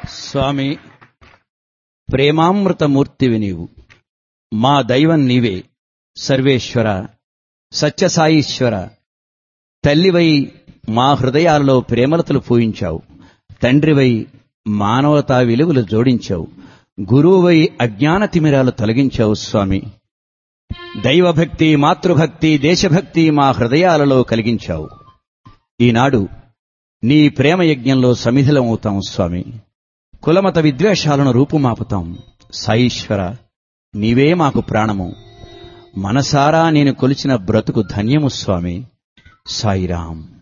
స్వామి ప్రేమామృతమూర్తివి నీవు మా దైవం నీవే సర్వేశ్వర సత్యసాయీశ్వర తల్లివై మా హృదయాలలో ప్రేమలతలు పూయించావు తండ్రివై మానవతా విలువలు జోడించావు గురువువై అజ్ఞాన తిమిరాలు తొలగించావు స్వామి దైవభక్తి మాతృభక్తి దేశభక్తి మా హృదయాలలో కలిగించావు ఈనాడు నీ ప్రేమ యజ్ఞంలో సమిధిలమవుతాం స్వామి కులమత విద్వేషాలను రూపుమాపుతాం సాయిశ్వర నీవే మాకు ప్రాణము మనసారా నేను కొలిచిన బ్రతుకు ధన్యము స్వామి సాయిరాం